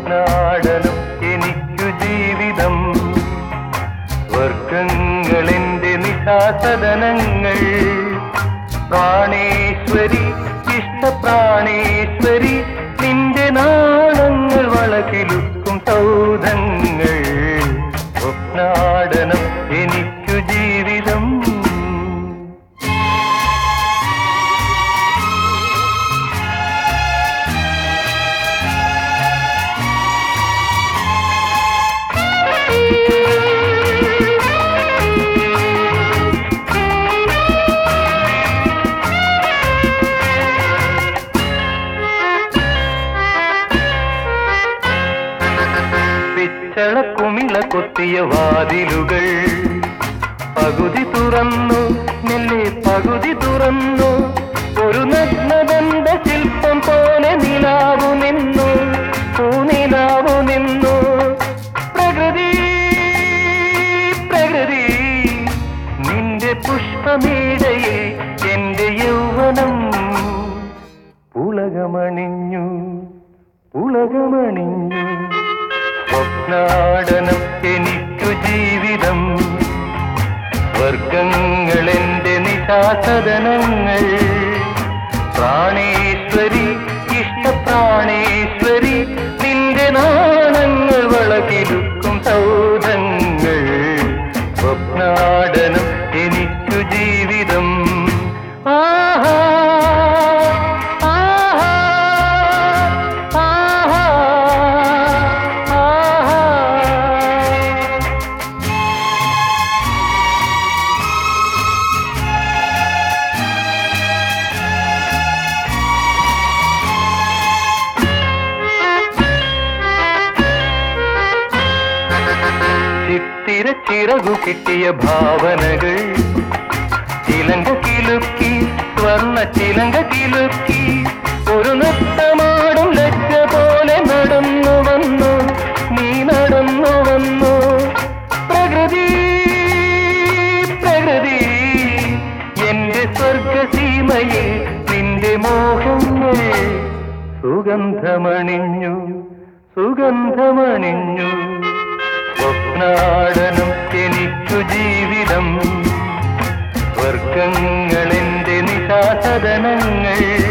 സ്വപ്നാടനം എനിക്കു ജീവിതം വർഗങ്ങളെന്റെ നിശാസദനങ്ങൾ പ്രാണേശ്വരി ഇഷ്ടപ്രാണേശ്വരി നിന്റെ നാളങ്ങൾ വളകിലുക്കും സൗധങ്ങൾ സ്വപ്നാടനം എനിക്കു ജീവിതം പിച്ചള കുമിള കൊത്തിയ വാതിലുകൾ പകുതി തുറന്നു മെല്ലെ പകുതി തുറന്നു ഒരു നഗ്നബന്ധ ശില്പം പോലെ നിലാവു നിന്നു പൂനിലാവു നിന്നു പ്രകൃതി പ്രകൃതി നിന്റെ പുഷ്പമേടയിൽ എന്റെ യൗവനം പുളകമണിഞ്ഞു പുളകമണിഞ്ഞു സ്വപ്നാടനം എനിക്കു ജീവിതം വർഗങ്ങളെന്റെ നിശാസദനങ്ങൾ പ്രാണേശ്വരി ഇഷ്ടപ്രാണേശ്വരി നിന്റെ നാണങ്ങൾ വളകിലുക്കും സൗധങ്ങൾ സ്വപ്നാടനം എനിക്കു ജീവിതം ആഹാ ആഹാ ആഹാ ആഹാ ചിത്തിര ചിറകു കിട്ടിയ ഭാവനകൾ ചിലങ്ക കിലുക്കി സ്വർണ്ണ ചിലങ്ക കിലുക്കി ഒരു നൃത്തമാടും ലജ്ജ പോലെ നടന്നു വന്നു നീ നടന്നു വന്നു പ്രകൃതി പ്രകൃതി എന്റെ സ്വർഗസീമയിൽ നിന്റെ മോഹങ്ങൾ സുഗന്ധമണിഞ്ഞു സുഗന്ധമണിഞ്ഞു സ്വപ്നാടനം എനിക്കു ജീവിതം വർഗങ്ങളെന്റെ നിശാസദനങ്ങൾ